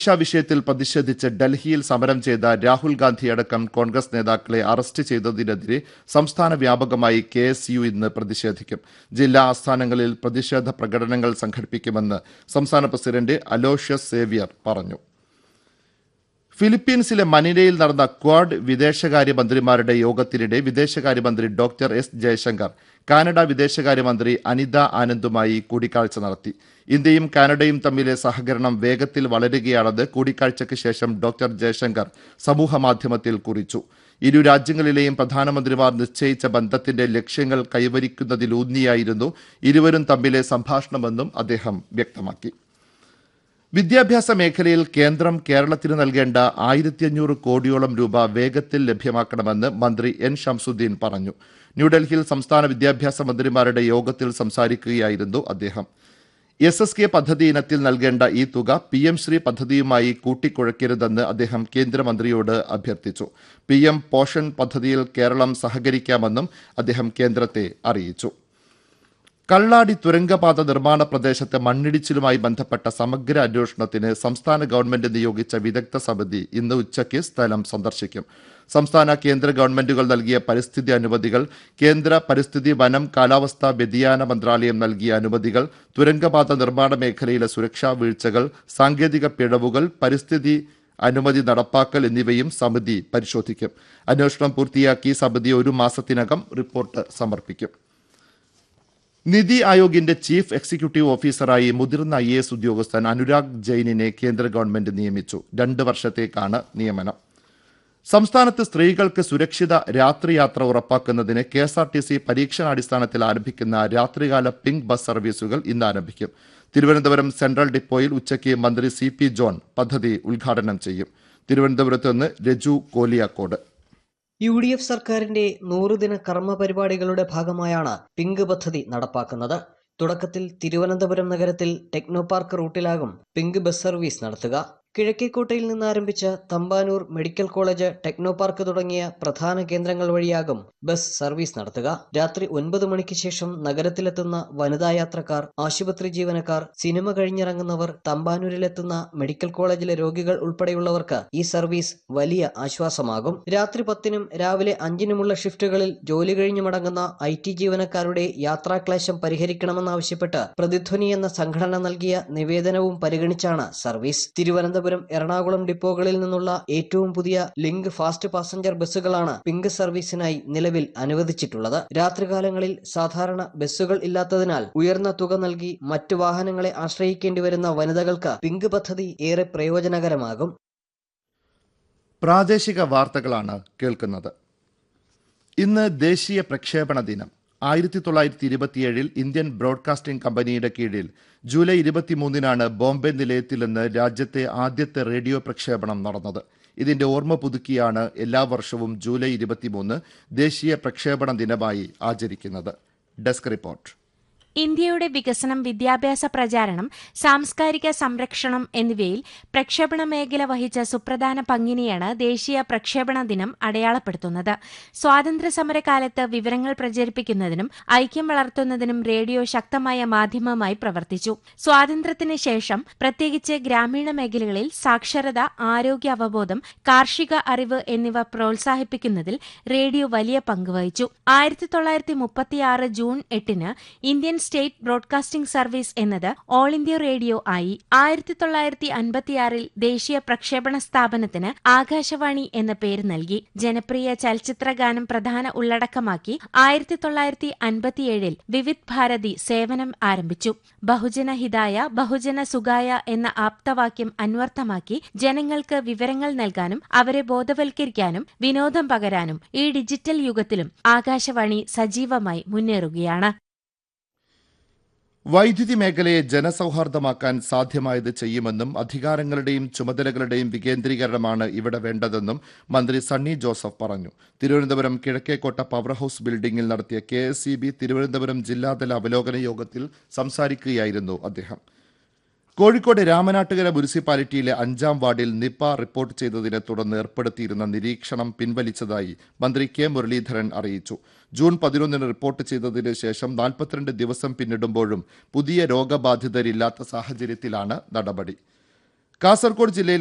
പരീക്ഷാ വിഷയത്തിൽ പ്രതിഷേധിച്ച് ഡൽഹിയിൽ സമരം ചെയ്ത രാഹുൽ ഗാന്ധിയടക്കം കോൺഗ്രസ് നേതാക്കളെ അറസ്റ്റ് ചെയ്തതിനെതിരെ സംസ്ഥാന വ്യാപകമായി കെ എസ് യു ഇന്ന് പ്രതിഷേധിക്കും ജില്ലാ ആസ്ഥാനങ്ങളിൽ പ്രതിഷേധ പ്രകടനങ്ങൾ സംഘടിപ്പിക്കുമെന്ന് സംസ്ഥാന പ്രസിഡന്റ് അലോഷ്യസ് സേവ്യർ പറഞ്ഞു ഫിലിപ്പീൻസിലെ മനിലയിൽ നടന്ന ക്വാഡ് വിദേശകാര്യമന്ത്രിമാരുടെ യോഗത്തിനിടെ വിദേശകാര്യമന്ത്രി ഡോക്ടർ എസ് ജയശങ്കർ കാനഡ വിദേശകാര്യമന്ത്രി അനിത ആനന്ദുമായി കൂടിക്കാഴ്ച നടത്തി ഇന്ത്യയും കാനഡയും തമ്മിലെ സഹകരണം വേഗത്തിൽ വളരുകയാണെന്ന് കൂടിക്കാഴ്ചയ്ക്ക് ശേഷം ഡോക്ടർ ജയശങ്കർ സമൂഹമാധ്യമത്തിൽ കുറിച്ചു ഇരു രാജ്യങ്ങളിലെയും പ്രധാനമന്ത്രിമാർ നിശ്ചയിച്ച ബന്ധത്തിന്റെ ലക്ഷ്യങ്ങൾ കൈവരിക്കുന്നതിലൂന്നിയായിരുന്നു ഇരുവരും തമ്മിലെ സംഭാഷണമെന്നും അദ്ദേഹം വ്യക്തമാക്കി വിദ്യാഭ്യാസ മേഖലയിൽ കേന്ദ്രം കേരളത്തിന് നൽകേണ്ട ആയിരത്തി അഞ്ഞൂറ് കോടിയോളം രൂപ വേഗത്തിൽ ലഭ്യമാക്കണമെന്ന് മന്ത്രി എൻ ഷംസുദ്ദീൻ പറഞ്ഞു ന്യൂഡൽഹിയിൽ സംസ്ഥാന വിദ്യാഭ്യാസ മന്ത്രിമാരുടെ യോഗത്തിൽ സംസാരിക്കുകയായിരുന്നു അദ്ദേഹം എസ് എസ് കെ പദ്ധതി ഇനത്തിൽ നൽകേണ്ട ഈ തുക പി എം ശ്രീ പദ്ധതിയുമായി കൂട്ടിക്കുഴയ്ക്കരുതെന്ന് അദ്ദേഹം കേന്ദ്രമന്ത്രിയോട് അഭ്യർത്ഥിച്ചു പി എം പോഷൻ പദ്ധതിയിൽ കേരളം സഹകരിക്കാമെന്നും അദ്ദേഹം കേന്ദ്രത്തെ അറിയിച്ചു കള്ളാടി തുരങ്കപാത നിർമ്മാണ പ്രദേശത്തെ മണ്ണിടിച്ചിലുമായി ബന്ധപ്പെട്ട സമഗ്ര അന്വേഷണത്തിന് സംസ്ഥാന ഗവൺമെന്റ് നിയോഗിച്ച വിദഗ്ധ സമിതി ഇന്ന് ഉച്ചയ്ക്ക് സ്ഥലം സന്ദർശിക്കും സംസ്ഥാന കേന്ദ്ര ഗവൺമെന്റുകൾ നൽകിയ പരിസ്ഥിതി അനുമതികൾ കേന്ദ്ര പരിസ്ഥിതി വനം കാലാവസ്ഥാ വ്യതിയാന മന്ത്രാലയം നൽകിയ അനുമതികൾ തുരങ്കപാത നിർമ്മാണ മേഖലയിലെ സുരക്ഷാ വീഴ്ചകൾ സാങ്കേതിക പിഴവുകൾ പരിസ്ഥിതി അനുമതി നടപ്പാക്കൽ എന്നിവയും സമിതി പരിശോധിക്കും അന്വേഷണം പൂർത്തിയാക്കി സമിതി ഒരു മാസത്തിനകം റിപ്പോർട്ട് സമർപ്പിക്കും നിതി ആയോഗിന്റെ ചീഫ് എക്സിക്യൂട്ടീവ് ഓഫീസറായി മുതിർന്ന ഐ എസ് ഉദ്യോഗസ്ഥൻ അനുരാഗ് ജെയിനിനെ കേന്ദ്ര ഗവൺമെന്റ് നിയമിച്ചു രണ്ട് വർഷത്തേക്കാണ് നിയമനം സംസ്ഥാനത്ത് സ്ത്രീകൾക്ക് സുരക്ഷിത രാത്രിയാത്ര ഉറപ്പാക്കുന്നതിന് K S R T C പരീക്ഷണാടിസ്ഥാനത്തിൽ ആരംഭിക്കുന്ന രാത്രികാല പിങ്ക് ബസ് സർവീസുകൾ ഇന്ന് ആരംഭിക്കും തിരുവനന്തപുരം സെൻട്രൽ ഡിപ്പോയിൽ ഉച്ചയ്ക്ക് മന്ത്രി സി പി ജോൺ പദ്ധതി ഉദ്ഘാടനം ചെയ്യും തിരുവനന്തപുരത്ത് നിന്ന് Raju Koliyakode U D F സർക്കാരിന്റെ നൂറുദിന കർമ്മ പരിപാടികളുടെ ഭാഗമായാണ് പിങ്ക് പദ്ധതി നടപ്പാക്കുന്നത് തുടക്കത്തിൽ തിരുവനന്തപുരം നഗരത്തിൽ ടെക്നോ പാർക്ക് റൂട്ടിലാകും പിങ്ക് ബസ് സർവീസ് നടത്തുക കിഴക്കേക്കോട്ടയിൽ നിന്ന് ആരംഭിച്ച Thampanoor medical college techno park തുടങ്ങിയ പ്രധാന കേന്ദ്രങ്ങൾ വഴിയാകും ബസ് സർവീസ് നടത്തുക രാത്രി ഒൻപത് മണിക്ക് ശേഷം നഗരത്തിലെത്തുന്ന വനിതാ യാത്രക്കാർ ആശുപത്രി ജീവനക്കാർ സിനിമ കഴിഞ്ഞിറങ്ങുന്നവർ തമ്പാനൂരിലെത്തുന്ന മെഡിക്കൽ കോളേജിലെ രോഗികൾ ഉൾപ്പെടെയുള്ളവർക്ക് ഈ സർവീസ് വലിയ ആശ്വാസമാകും രാത്രി പത്തിനും രാവിലെ അഞ്ചിനുമുള്ള ഷിഫ്റ്റുകളിൽ ജോലി കഴിഞ്ഞു മടങ്ങുന്ന ഐ ടി ജീവനക്കാരുടെ യാത്രാക്ലേശം പരിഹരിക്കണമെന്നാവശ്യപ്പെട്ട് പ്രതിധ്വനി എന്ന സംഘടന നൽകിയ നിവേദനവും പരിഗണിച്ചാണ് സർവീസ് തിരുവനന്തപുരം എറണാകുളം ഡിപ്പോകളിൽ നിന്നുള്ള ഏറ്റവും പുതിയ ലിങ്ക് ഫാസ്റ്റ് പാസഞ്ചർ ബസ്സുകളാണ് പിങ്ക് സർവീസിനായി നിലവിൽ അനുവദിച്ചിട്ടുള്ളത് രാത്രികാലങ്ങളിൽ സാധാരണ ബസ്സുകൾ ഇല്ലാത്തതിനാൽ ഉയർന്ന തുക നൽകി മറ്റു വാഹനങ്ങളെ ആശ്രയിക്കേണ്ടി വരുന്ന വനിതകൾക്ക് പിങ്ക് പദ്ധതി ഏറെ പ്രയോജനകരമാകും പ്രാദേശിക വാർത്തകളാണ് കേൾക്കുന്നത് ഇന്ന് ദേശീയ പ്രക്ഷേപണ ദിനം ആയിരത്തി തൊള്ളായിരത്തി ഇരുപത്തിയേഴിൽ ഇന്ത്യൻ ബ്രോഡ്കാസ്റ്റിംഗ് കമ്പനിയുടെ കീഴിൽ ജൂലൈ ഇരുപത്തിമൂന്നിനാണ് ബോംബെ നിലയത്തിൽ നിന്ന് രാജ്യത്തെ ആദ്യത്തെ റേഡിയോ പ്രക്ഷേപണം നടന്നത് ഇതിന്റെ ഓർമ്മ പുതുക്കിയാണ് എല്ലാ വർഷവും ജൂലൈ ഇരുപത്തിമൂന്ന് ദേശീയ പ്രക്ഷേപണ ദിനമായി ആചരിക്കുന്നത് ഡെസ്ക് റിപ്പോർട്ട് ഇന്ത്യയുടെ വികസനം വിദ്യാഭ്യാസ പ്രചാരണം സാംസ്കാരിക സംരക്ഷണം എന്നിവയിൽ പ്രക്ഷേപണ മേഖല വഹിച്ച സുപ്രധാന പങ്കിനെയാണ് ദേശീയ പ്രക്ഷേപണ ദിനം അടയാളപ്പെടുത്തുന്നത് സ്വാതന്ത്ര്യ സമരകാലത്ത് വിവരങ്ങൾ പ്രചരിപ്പിക്കുന്നതിനും ഐക്യം വളർത്തുന്നതിനും റേഡിയോ ശക്തമായ മാധ്യമമായി പ്രവർത്തിച്ചു സ്വാതന്ത്ര്യത്തിന് ശേഷം പ്രത്യേകിച്ച് ഗ്രാമീണ മേഖലകളിൽ സാക്ഷരത ആരോഗ്യ അവബോധം കാർഷിക അറിവ് എന്നിവ പ്രോത്സാഹിപ്പിക്കുന്നതിൽ റേഡിയോ വലിയ പങ്ക് വഹിച്ചു ആയിരത്തി തൊള്ളായിരത്തി മുപ്പത്തിയാറ് ജൂൺ എട്ടിന് ഇന്ത്യൻ സ്റ്റേറ്റ് ബ്രോഡ്കാസ്റ്റിംഗ് സർവീസ് എന്നത് ഓൾ ഇന്ത്യ റേഡിയോ ആയി ആയിരത്തി തൊള്ളായിരത്തി അൻപത്തിയാറിൽ ദേശീയ പ്രക്ഷേപണ സ്ഥാപനത്തിന് ആകാശവാണി എന്ന പേര് നൽകി ജനപ്രിയ ചലച്ചിത്ര ഗാനം പ്രധാന ഉള്ളടക്കമാക്കി ആയിരത്തി തൊള്ളായിരത്തി അൻപത്തിയേഴിൽ വിവിധ് ഭാരതി സേവനം ആരംഭിച്ചു ബഹുജന ഹിതായ ബഹുജന സുഖായ എന്ന ആപ്തവാക്യം അന്വർത്ഥമാക്കി ജനങ്ങൾക്ക് വിവരങ്ങൾ നൽകാനും അവരെ ബോധവൽക്കരിക്കാനും വിനോദം പകരാനും ഈ ഡിജിറ്റൽ യുഗത്തിലും ആകാശവാണി സജീവമായി മുന്നേറുകയാണ് വൈദ്യുതി മേഖലയെ ജനസൗഹാർദ്ദമാക്കാൻ സാധ്യമായത് ചെയ്യുമെന്നും അധികാരങ്ങളുടെയും ചുമതലകളുടെയും വികേന്ദ്രീകരണമാണ് ഇവിടെ വേണ്ടതെന്നും മന്ത്രി സണ്ണി ജോസഫ് പറഞ്ഞു തിരുവനന്തപുരം കിഴക്കേക്കോട്ട പവർ ഹൌസ് ബിൽഡിംഗിൽ നടത്തിയ കെ തിരുവനന്തപുരം ജില്ലാതല അവലോകന യോഗത്തിൽ സംസാരിക്കുകയായിരുന്നു അദ്ദേഹം കോഴിക്കോട് രാമനാട്ടുകര മുനിസിപ്പാലിറ്റിയിലെ അഞ്ചാം വാർഡിൽ നിപ റിപ്പോർട്ട് ചെയ്തതിനെ തുടർന്ന് ഏർപ്പെടുത്തിയിരുന്ന നിരീക്ഷണം പിൻവലിച്ചതായി മന്ത്രി കെ മുരളീധരൻ അറിയിച്ചു ജൂൺ പതിനൊന്നിന് റിപ്പോർട്ട് ചെയ്തതിന് ശേഷം നാൽപ്പത്തിരണ്ട് ദിവസം പിന്നിടുമ്പോഴും പുതിയ രോഗബാധിതരില്ലാത്ത സാഹചര്യത്തിലാണ് നടപടി കാസർഗോഡ് ജില്ലയിൽ